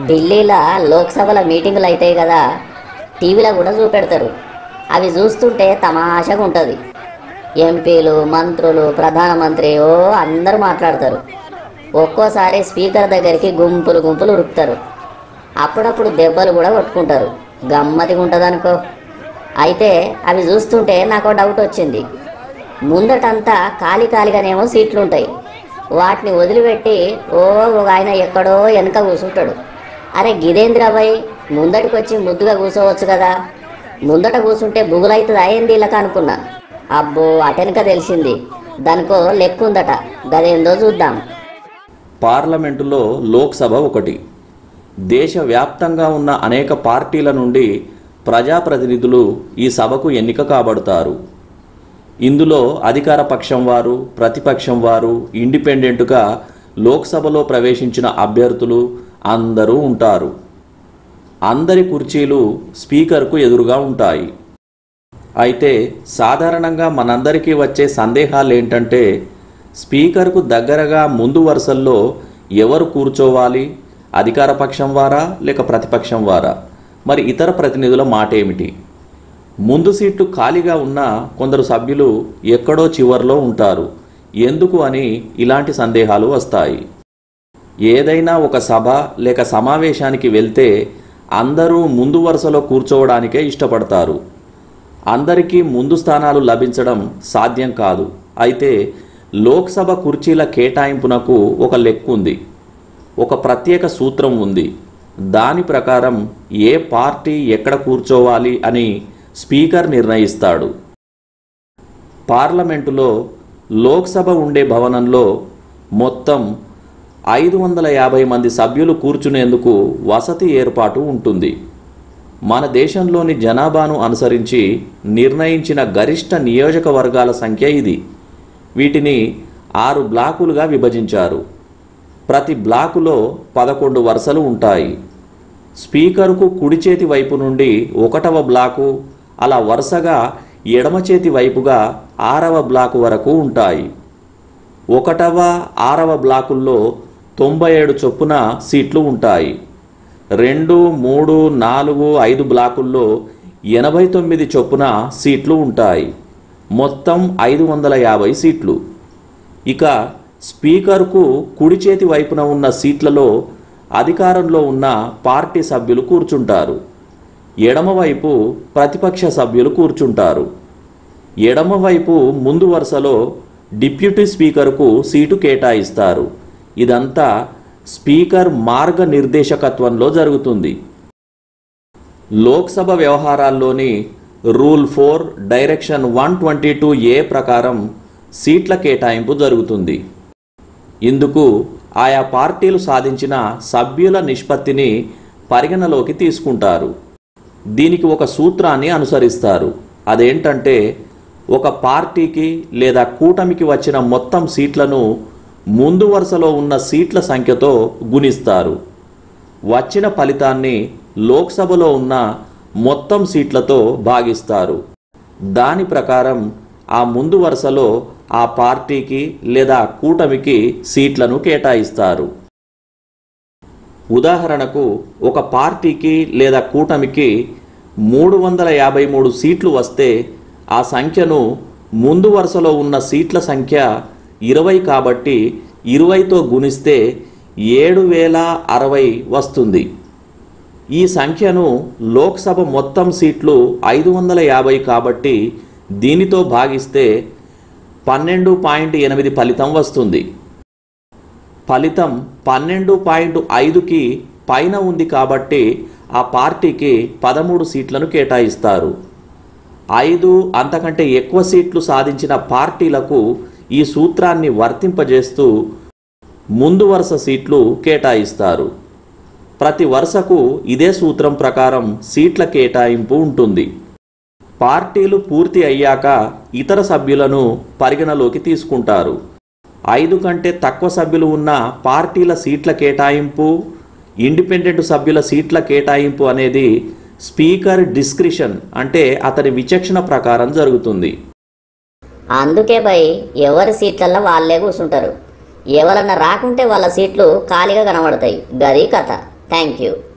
ఢిల్లీలో లోక్సభల మీటింగులు అవుతాయి కదా టీవీలో కూడా చూపెడతారు అవి చూస్తుంటే తమాషగా ఉంటుంది ఎంపీలు మంత్రులు ప్రధానమంత్రి ఓ అందరూ మాట్లాడతారు ఒక్కోసారి స్పీకర్ దగ్గరికి గుంపులు గుంపులు ఉరుకుతారు అప్పుడప్పుడు దెబ్బలు కూడా కొట్టుకుంటారు గమ్మతిగా ఉంటుంది అనుకో అయితే అవి చూస్తుంటే నాకు డౌట్ వచ్చింది ముందటంతా ఖాళీ ఖాళీగానేమో సీట్లు ఉంటాయి వాటిని వదిలిపెట్టి ఓ ఒక ఆయన ఎక్కడో వెనక కూర్చుంటాడు అరే గిదేంద్రాబాయ్ ముందటికి వచ్చి ముద్దుగా కూర్చోవచ్చు కదా ముందట కూర్చుంటే బుగులైతుంది అయింది ఇలాక అనుకున్నా అబ్బో అటెనక తెలిసింది దానికో లెక్క ఉందట గదేందో చూద్దాం పార్లమెంటులో లోక్సభ ఒకటి దేశవ్యాప్తంగా ఉన్న అనేక పార్టీల నుండి ప్రజాప్రతినిధులు ఈ సభకు ఎన్నిక కాబడతారు ఇందులో అధికార పక్షం వారు ప్రతిపక్షం వారు ఇండిపెండెంట్గా లోక్సభలో ప్రవేశించిన అభ్యర్థులు అందరూ ఉంటారు అందరి కుర్చీలు స్పీకర్కు ఎదురుగా ఉంటాయి అయితే సాధారణంగా మనందరికీ వచ్చే సందేహాలు ఏంటంటే స్పీకర్కు దగ్గరగా ముందు వరుసల్లో ఎవరు కూర్చోవాలి అధికార పక్షం వారా లేక ప్రతిపక్షం వారా మరి ఇతర ప్రతినిధుల మాట ఏమిటి ముందు సీట్లు ఖాళీగా ఉన్న కొందరు సభ్యులు ఎక్కడో చివర్లో ఉంటారు ఎందుకు అని ఇలాంటి సందేహాలు వస్తాయి ఏదైనా ఒక సభ లేక సమావేశానికి వెళ్తే అందరూ ముందు వరుసలో కూర్చోవడానికే ఇష్టపడతారు అందరికీ ముందు స్థానాలు లభించడం సాధ్యం కాదు అయితే లోక్సభ కుర్చీల కేటాయింపునకు ఒక లెక్క ఉంది ఒక ప్రత్యేక సూత్రం ఉంది దాని ప్రకారం ఏ పార్టీ ఎక్కడ కూర్చోవాలి అని స్పీకర్ నిర్ణయిస్తాడు పార్లమెంటులో లోక్సభ ఉండే భవనంలో మొత్తం ఐదు వందల యాభై మంది సభ్యులు కూర్చునేందుకు వసతి ఏర్పాటు ఉంటుంది మన దేశంలోని జనాభాను అనుసరించి నిర్ణయించిన గరిష్ట నియోజకవర్గాల సంఖ్య ఇది వీటిని ఆరు బ్లాకులుగా విభజించారు ప్రతి బ్లాకులో పదకొండు వరుసలు ఉంటాయి స్పీకర్కు కుడి చేతి వైపు నుండి ఒకటవ బ్లాకు అలా వరుసగా ఎడమ చేతి వైపుగా ఆరవ బ్లాకు వరకు ఉంటాయి ఒకటవ ఆరవ బ్లాకుల్లో తొంభై ఏడు చొప్పున సీట్లు ఉంటాయి రెండు మూడు నాలుగు ఐదు బ్లాకుల్లో ఎనభై తొమ్మిది చొప్పున సీట్లు ఉంటాయి మొత్తం ఐదు వందల యాభై సీట్లు ఇక స్పీకర్కు కుడి చేతి వైపున ఉన్న సీట్లలో అధికారంలో ఉన్న పార్టీ సభ్యులు కూర్చుంటారు ఎడమవైపు ప్రతిపక్ష సభ్యులు కూర్చుంటారు ఎడమవైపు ముందు వరుసలో డిప్యూటీ స్పీకర్కు సీటు కేటాయిస్తారు ఇదంతా స్పీకర్ మార్గనిర్దేశకత్వంలో జరుగుతుంది Lok Sabha వ్యవహారాల్లోని rule four direction one twenty two ఏ ప్రకారం సీట్ల కేటాయింపు జరుగుతుంది ఇందుకు ఆయా పార్టీలు సాధించిన సభ్యుల నిష్పత్తిని పరిగణలోకి తీసుకుంటారు దీనికి ఒక సూత్రాన్ని అనుసరిస్తారు అదేంటంటే ఒక పార్టీకి లేదా కూటమికి వచ్చిన మొత్తం సీట్లను ముందు వరుసలో ఉన్న సీట్ల సంఖ్యతో గుణిస్తారు వచ్చిన ఫలితాన్ని లోక్సభలో ఉన్న మొత్తం సీట్లతో భాగిస్తారు దాని ప్రకారం ఆ ముందు వరుసలో ఆ పార్టీకి లేదా కూటమికి సీట్లను కేటాయిస్తారు ఉదాహరణకు ఒక పార్టీకి లేదా కూటమికి మూడు వందల యాభై మూడు సీట్లు వస్తే ఆ సంఖ్యను ముందు వరుసలో ఉన్న సీట్ల సంఖ్య ఇరవై కాబట్టి ఇరవైతో గుణిస్తే ఏడు వేల అరవై వస్తుంది ఈ సంఖ్యను లోక్సభ మొత్తం సీట్లు ఐదు వందల యాభై కాబట్టి దీనితో భాగిస్తే పన్నెండు పాయింట్ ఎనిమిది ఫలితం వస్తుంది ఫలితం పన్నెండు పాయింట్ ఐదుకి పైన ఉంది కాబట్టి ఆ పార్టీకి పదమూడు సీట్లను కేటాయిస్తారు ఐదు అంతకంటే ఎక్కువ సీట్లు సాధించిన పార్టీలకు ఈ సూత్రాన్ని వర్తింపజేస్తూ ముందు వరుస సీట్లు కేటాయిస్తారు ప్రతి వరుసకు ఇదే సూత్రం ప్రకారం సీట్ల కేటాయింపు ఉంటుంది పార్టీలు పూర్తి అయ్యాక ఇతర సభ్యులను పరిగణలోకి తీసుకుంటారు ఐదు కంటే తక్కువ సభ్యులు ఉన్న పార్టీల సీట్ల కేటాయింపు ఇండిపెండెంట్ సభ్యుల సీట్ల కేటాయింపు అనేది స్పీకర్ డిస్క్రిషన్ అంటే అతని విచక్షణ ప్రకారం జరుగుతుంది అందుకే భయ్ ఎవరి సీట్లలో వాళ్ళే కూర్చుంటారు ఎవరన్నా రాకుంటే వాళ్ళ సీట్లు ఖాళీగా కనబడతాయి గది కథ థ్యాంక్ యూ